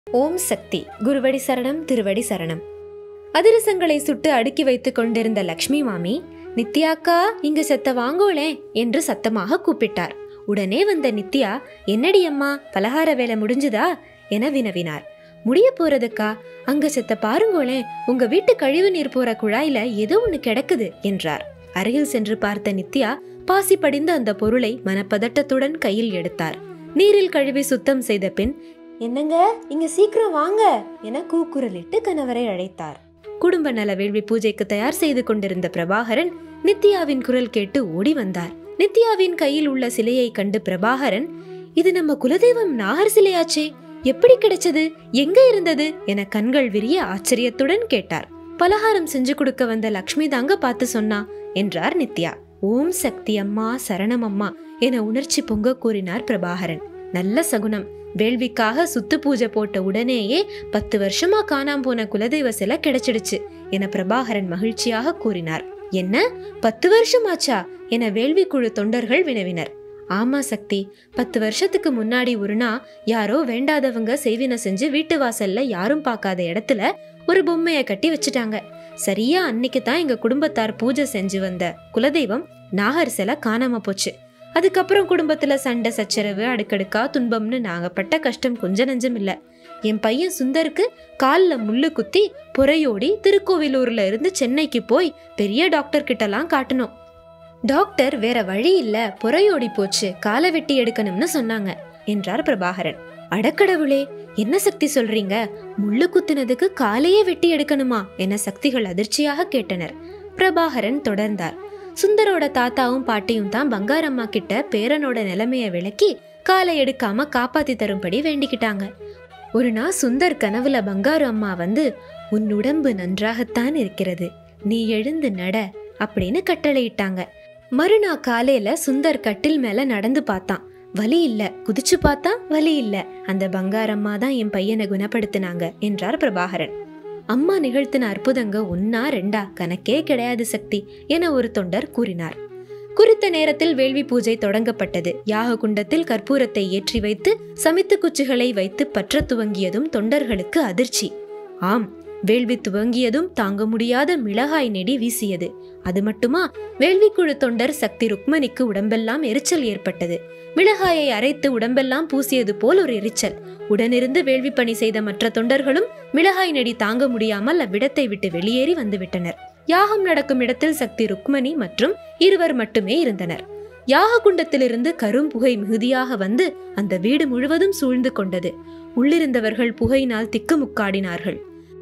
ஓம் சக்தி குருவடி சரணம் திருவடி சரணம் அதிரசங்களை சுட்டு அடுக்கி வைத்துக் கொண்டிருந்த லக்ஷ்மி மாமி நித்யாக்கா இங்கு செத்த வாங்கோளே என்று சத்தமாக கூப்பிட்டார் உடனே வந்த நித்யா என்னடி அம்மா பலகார வேலை முடிஞ்சுதா என வினவினார் முடிய போறதுக்கா அங்க செத்த பாருங்கோளே உங்க வீட்டு கழிவு நீர் போற குழாயில ஏதோ ஒண்ணு கிடக்குது என்றார் அருகில் சென்று பார்த்த நித்யா பாசி படிந்த அந்த பொருளை மனப்பதட்டத்துடன் கையில் எடுத்தார் நீரில் கழுவி சுத்தம் செய்த பின் என்னங்க இங்க சீக்கிரம் வாங்க என கூக்குரலிட்டு கணவரை அழைத்தார் குடும்ப நல வேள்வி பூஜைக்கு தயார் செய்து கொண்டிருந்த பிரபாகரன் நித்யாவின் குரல் கேட்டு ஓடி வந்தார் நித்யாவின் கையில் உள்ள சிலையை கண்டு பிரபாகரன் இது நம்ம குலதெய்வம் நாகர் சிலையாச்சே எப்படி கிடைச்சது எங்க இருந்தது என கண்கள் விரிய ஆச்சரியத்துடன் கேட்டார் பலகாரம் செஞ்சு கொடுக்க வந்த லக்ஷ்மி தாங்க பார்த்து சொன்னா என்றார் நித்யா ஓம் சக்தி அம்மா சரணம் அம்மா என உணர்ச்சி பொங்க கூறினார் பிரபாகரன் நல்ல சகுனம் வேள்விக்காக சுத்து பூஜை போட்ட உடனேயே பத்து வருஷமா காணாம போன குலதெய்வ சிலை கிடைச்சிடுச்சு என பிரபாகரன் மகிழ்ச்சியாக கூறினார் என்ன பத்து வருஷம் ஆச்சா என வேள்வி குழு தொண்டர்கள் வினவினர் ஆமா சக்தி பத்து வருஷத்துக்கு முன்னாடி ஒரு நாள் யாரோ வேண்டாதவங்க செய்வினை செஞ்சு வீட்டு வாசல்ல யாரும் பார்க்காத இடத்துல ஒரு பொம்மைய கட்டி வச்சுட்டாங்க சரியா அன்னைக்கு தான் எங்க குடும்பத்தார் பூஜை செஞ்சு வந்த குலதெய்வம் நாகர் சிலை காணாம போச்சு அதுக்கப்புறம் குடும்பத்துல சண்டை சச்சரவு அடுக்கடுக்கா துன்பம்னு நாங்க பட்ட கஷ்டம் கொஞ்ச நஞ்சம் இல்ல என் பையன் சுந்தருக்கு கால்ல முள்ளு குத்தி புறையோடி திருக்கோவிலூர்ல இருந்து சென்னைக்கு போய் பெரிய டாக்டர் கிட்டலாம் காட்டணும் டாக்டர் வேற வழி இல்ல புறையோடி போச்சு காலை வெட்டி எடுக்கணும்னு சொன்னாங்க என்றார் பிரபாகரன் அடக்கடவுளே என்ன சக்தி சொல்றீங்க முள்ளு குத்துனதுக்கு காலையே வெட்டி எடுக்கணுமா என சக்திகள் அதிர்ச்சியாக கேட்டனர் பிரபாகரன் தொடர்ந்தார் சுந்தரோட தாத்தாவும் பாட்டியும் தான் பங்காரம்மா கிட்ட பேரனோட நிலைமைய விளக்கி காலை எடுக்காம காப்பாத்தி தரும்படி வேண்டிக்கிட்டாங்க ஒரு நாள் சுந்தர் கனவுல பங்காரு அம்மா வந்து உன் உடம்பு நன்றாகத்தான் இருக்கிறது நீ எழுந்து நட அப்படின்னு கட்டளையிட்டாங்க மறுநாள் காலையில சுந்தர் கட்டில் மேல நடந்து பார்த்தான் வலி இல்ல குதிச்சு பார்த்தா வலி இல்ல அந்த பங்காரம்மா தான் என் பையனை குணப்படுத்தினாங்க என்றார் பிரபாகரன் அம்மா நிகழ்த்தின அற்புதங்க ஒன்னா ரெண்டா கணக்கே கிடையாது சக்தி என ஒரு தொண்டர் கூறினார் குறித்த நேரத்தில் வேள்வி பூஜை தொடங்கப்பட்டது யாக குண்டத்தில் கற்பூரத்தை ஏற்றி வைத்து சமித்து குச்சிகளை வைத்து பற்ற துவங்கியதும் தொண்டர்களுக்கு அதிர்ச்சி ஆம் வேள்வி துவங்கியதும் தாங்க முடியாத மிளகாய் நெடி வீசியது அது மட்டுமா வேள்விக்குழு தொண்டர் சக்தி ருக்மணிக்கு உடம்பெல்லாம் எரிச்சல் ஏற்பட்டது மிளகாயை அரைத்து உடம்பெல்லாம் பூசியது போல் ஒரு எரிச்சல் உடனிருந்து வேள்வி பணி செய்த மற்ற தொண்டர்களும் மிளகாய் நெடி தாங்க முடியாமல் அவ்விடத்தை விட்டு வெளியேறி வந்துவிட்டனர் யாகம் நடக்கும் இடத்தில் சக்தி ருக்மணி மற்றும் இருவர் மட்டுமே இருந்தனர் யாக குண்டத்திலிருந்து கரும்புகை மிகுதியாக வந்து அந்த வீடு முழுவதும் சூழ்ந்து கொண்டது உள்ளிருந்தவர்கள் புகையினால் திக்குமுக்காடினார்கள்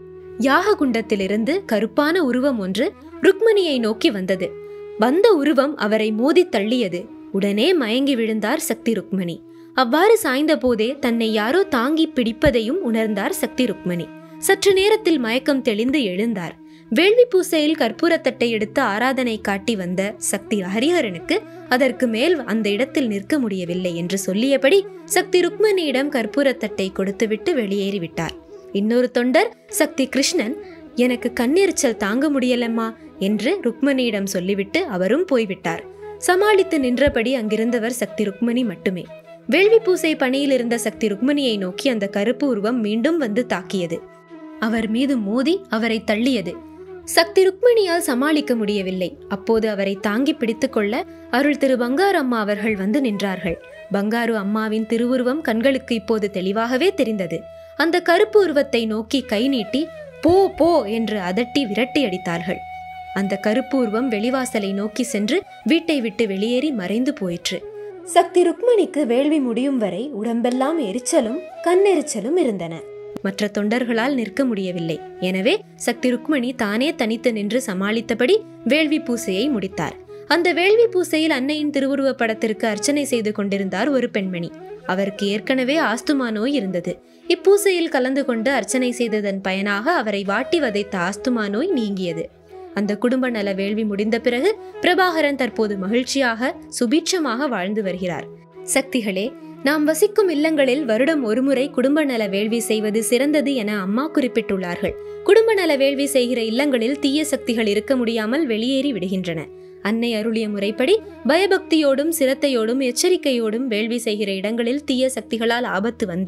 யாக குண்டத்திலிருந்து கருப்பான உருவம் ஒன்று ருக்மணியை நோக்கி வந்தது வந்த உருவம் அவரை மோதி தள்ளியது உடனே மயங்கி விழுந்தார் சக்தி ருக்மணி அவ்வாறு சாய்ந்த போதே தன்னை யாரோ தாங்கி பிடிப்பதையும் உணர்ந்தார் சக்தி ருக்மணி சற்று நேரத்தில் மயக்கம் தெளிந்து எழுந்தார் வேள்வி பூசையில் கற்பூரத்தட்டை எடுத்து ஆராதனை காட்டி வந்த சக்தி ஹரிஹரனுக்கு அதற்கு மேல் அந்த இடத்தில் நிற்க முடியவில்லை என்று சொல்லியபடி சக்தி ருக்மணியிடம் கற்பூரத்தட்டை கொடுத்துவிட்டு வெளியேறிவிட்டார் இன்னொரு தொண்டர் சக்தி கிருஷ்ணன் எனக்கு கண்ணெரிச்சல் தாங்க முடியலம்மா என்று ருக்மணியிடம் சொல்லிவிட்டு அவரும் போய்விட்டார் சமாளித்து நின்றபடி அங்கிருந்தவர் சக்தி ருக்மணி மட்டுமே வேள்வி பூசை பணியில் இருந்த சக்தி ருக்மணியை நோக்கி அந்த கருப்பு உருவம் மீண்டும் வந்து தாக்கியது அவர் மீது மோதி அவரை தள்ளியது சக்தி ருக்மணியால் சமாளிக்க முடியவில்லை அப்போது அவரை தாங்கி பிடித்துக்கொள்ள அருள் திரு பங்காரு அம்மா அவர்கள் வந்து நின்றார்கள் பங்காரு அம்மாவின் திருவுருவம் கண்களுக்கு இப்போது தெளிவாகவே தெரிந்தது அந்த கருப்பு உருவத்தை நோக்கி கை நீட்டி போ போ என்று அதட்டி விரட்டி அடித்தார்கள் அந்த கருப்பு உருவம் வெளிவாசலை நோக்கி சென்று வீட்டை விட்டு வெளியேறி மறைந்து போயிற்று சக்தி ருக்மணிக்கு வேள்வி முடியும் வரை உடம்பெல்லாம் எரிச்சலும் கண்ணெரிச்சலும் இருந்தன மற்ற தொண்டர்களால் நிற்க முடியவில்லை எனவே சக்தி ருக்மணி தானே தனித்து நின்று சமாளித்தபடி வேள்வி பூசையை முடித்தார் அந்த வேள்வி பூசையில் அன்னையின் திருவுருவ படத்திற்கு அர்ச்சனை செய்து கொண்டிருந்தார் ஒரு பெண்மணி அவருக்கு ஏற்கனவே ஆஸ்துமா நோய் இருந்தது இப்பூசையில் கலந்து கொண்டு அர்ச்சனை செய்ததன் பயனாக அவரை வாட்டி வதைத்த ஆஸ்துமா நோய் நீங்கியது அந்த குடும்ப நல வேள்வி முடிந்த பிறகு பிரபாகரன் தற்போது மகிழ்ச்சியாக சுபீட்சமாக வாழ்ந்து வருகிறார் சக்திகளே நாம் வசிக்கும் இல்லங்களில் வருடம் ஒருமுறை குடும்ப நல வேள்வி செய்வது சிறந்தது என அம்மா குறிப்பிட்டுள்ளார்கள் குடும்ப நல வேள்வி செய்கிற இல்லங்களில் தீய சக்திகள் இருக்க முடியாமல் வெளியேறி விடுகின்றன அன்னை அருளிய முறைப்படி பயபக்தியோடும் சிரத்தையோடும் எச்சரிக்கையோடும் வேள்வி செய்கிற இடங்களில் தீய சக்திகளால் ஆபத்து வந்தால்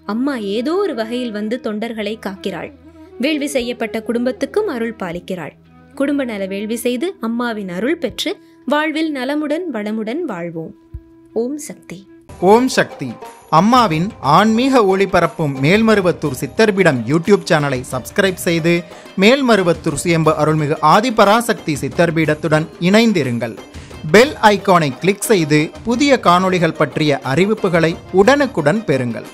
அம்மா ஏதோ ஒரு வகையில் வந்து தொண்டர்களை காக்கிறாள் வேள்வி செய்யப்பட்ட குடும்பத்துக்கும் அருள் பாலிக்கிறாள் குடும்ப நல வேள்வி செய்து அம்மாவின் அருள் பெற்று வாழ்வில் நலமுடன் வளமுடன் வாழ்வோம் ஓம் சக்தி ஓம் சக்தி அம்மாவின் ஆன்மீக ஒளிபரப்பும் மேல்மருவத்தூர் சித்தர்பிடம் யூடியூப் சேனலை சப்ஸ்கிரைப் செய்து மேல்மருவத்தூர் சுயம்பு அருள்மிகு ஆதிபராசக்தி சித்தர்பீடத்துடன் இணைந்திருங்கள் பெல் ஐகானை கிளிக் செய்து புதிய காணொளிகள் பற்றிய அறிவிப்புகளை உடனுக்குடன் பெறுங்கள்